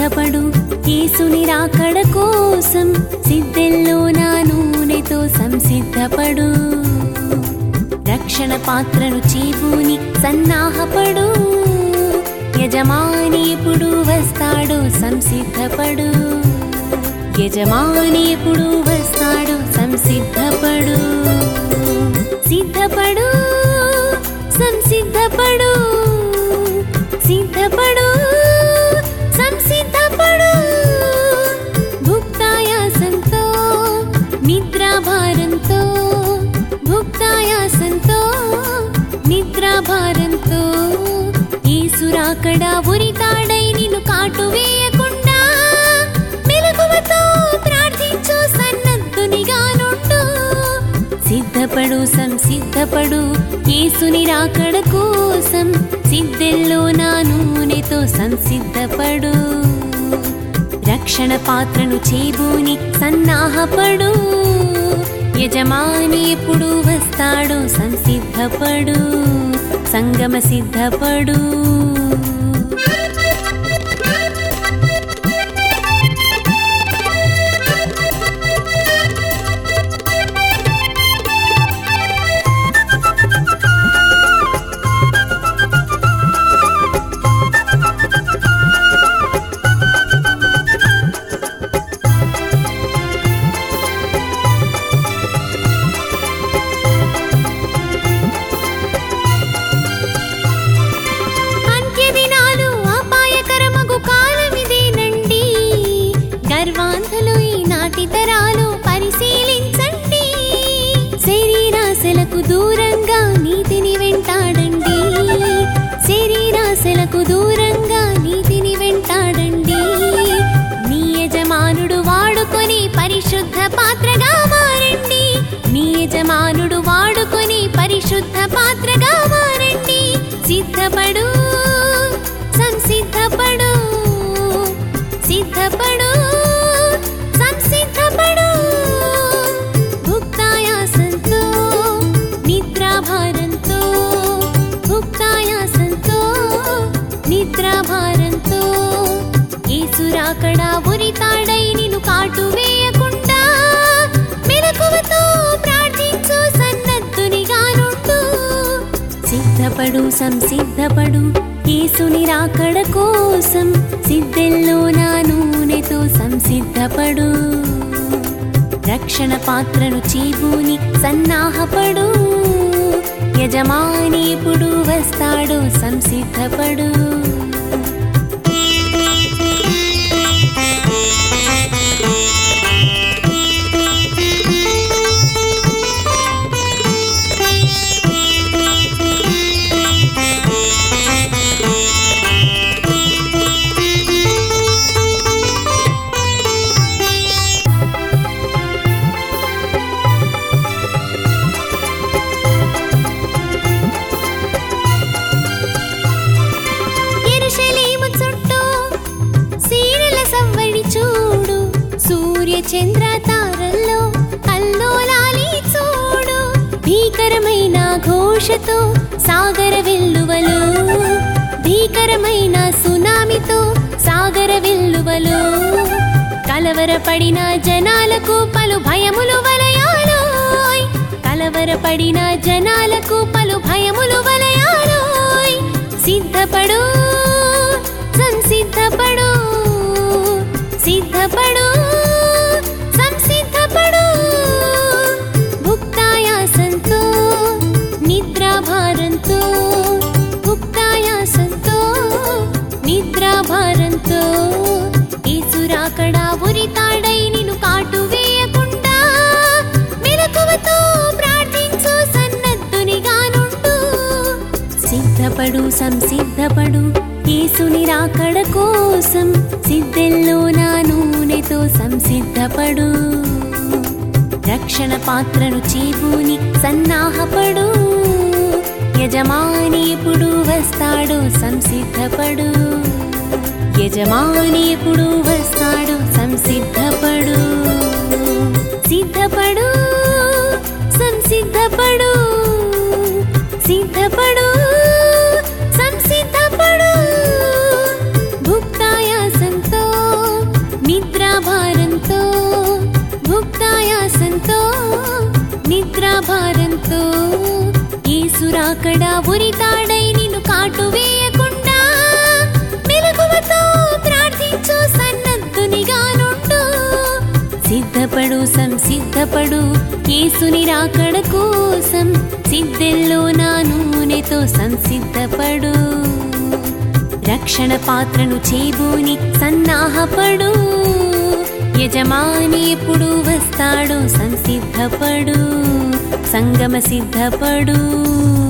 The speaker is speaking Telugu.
సంసిద్ధపడు యేసుని రాకడ కోసం సిద్ధెల్లో నా నూనెతో సంసిద్ధపడు రక్షణ పాత్రను చీపుని సన్నాహపడు యజమాని ఎప్పుడు వస్తాడో సంసిద్ధపడు యజమాని ఎప్పుడు వస్తాడో సంసిద్ధపడు సిద్ధపడు సంసిద్ధపడు సిద్ధపడు సంసిద్ధపడు భుక్తాయాసంతో నిద్రాభారంతో భుక్తాయాసంతో నిద్రాభారంతో ఈసురాకడా ఉరితాడై నిన్ను కాటు వేయకుండా మెలకువతో ప్రార్థించు సన్నద్ధునిగా నుండు సిద్ధపడు సంసిద్ధపడు యేసుని రాకడ కోసం సిద్ధెల్లో నా నూనెతో సంసిద్ధపడు రక్షణ పాత్రను చేబూని సన్నాహపడు యజమాని ఎప్పుడు వస్తాడో సంసిద్ధపడు సంగమ సిద్ధపడు అంత్యదినాలు అపాయకరమగు కాలమిదేనండి గర్వాంధులు ఈనాటి తరాలు పరిశీలించండి శరీరాశలకు దూరంగా నీతిని వెంటాడండి శరీరాశలకు దూరంగా నీతిని వెంటాడండి నీ యజమానుడు వాడుకొని పరిశుద్ధ పాత్రగా మారండి నీ యజమానుడు వాడుకొని పరిశుద్ధ పాత్రగా మారండి సిద్ధపడు సంసిద్ధపడు సిద్ధపడు సంసిద్ధపడు భుక్తాయాసంతో నిద్రాభారంతో భుక్తాయాసంతో నిద్రాభారంతో ఈసురాకడా ఉరితాడై నిన్ను కాటు వేయకుండా మెలకువతో ప్రార్థించు సన్నద్ధునిగా నుండు సిద్ధపడు సంసిద్ధపడు యేసుని రాకడ కోసం సిద్ధెల్లో నా నూనెతో సంసిద్ధపడు రక్షణ పాత్రను చీబూని సన్నాహపడు యజమాని ఎప్పుడు వస్తాడో సంసిద్ధపడు ఎరుషలేము చుట్టూ సీరల సవ్వడి చూడు సూర్య చంద్ర తారల్లో కల్లోలాలి చూడు భీకరమైన ఘోషతో సాగర వెల్లువలు భీకరమైన సునామితో సాగర వెల్లువలు కలవరపడిన జనాలకు పలు భయములు వలయాలోయ్ కలవరపడిన జనాలకు పలు భయములు వలయాలోయ్ సిద్ధపడు సంసిద్ధపడు సిద్ధపడు సంసిద్ధపడు భుక్తాయాసంతో నిద్రాభారంతో భుక్తాయాసంతో నిద్రాభారంతో ఈసురాకడా ఉరితాడై నిన్ను కాటు వేయకుండా మెలకువతో ప్రార్థించు సన్నద్ధునిగా నుండు సిద్ధపడు సంసిద్ధపడు యేసుని రాకడ కోసం సిద్ధెల్లో నా నూనెతో సంసిద్ధపడు రక్షణ పాత్రను చీపుని సన్నాహపడు యజమాని ఎప్పుడు వస్తాడో సంసిద్ధపడు యజమాని ఎప్పుడు వస్తాడో సంసిద్ధపడు సిద్ధపడు సంసిద్ధపడు సిద్ధపడు సంసిద్ధపడు భుక్తాయాసంతో ఏసురాకడా ఉరితాడై నిన్ను కాటు వేయకుండా మెలకువతో ప్రార్థించు సన్నద్ధునిగా నుండు సిద్ధపడు సంసిద్ధపడు ఏసుని రాకడ కోసం సిద్ధెల్లో నా నూనెతో సంసిద్ధపడు రక్షణ పాత్రను చేబూని సన్నాహపడు యజమాని ఎప్పుడు వస్తాడో సంసిద్ధపడు సంగమ సిద్ధపడు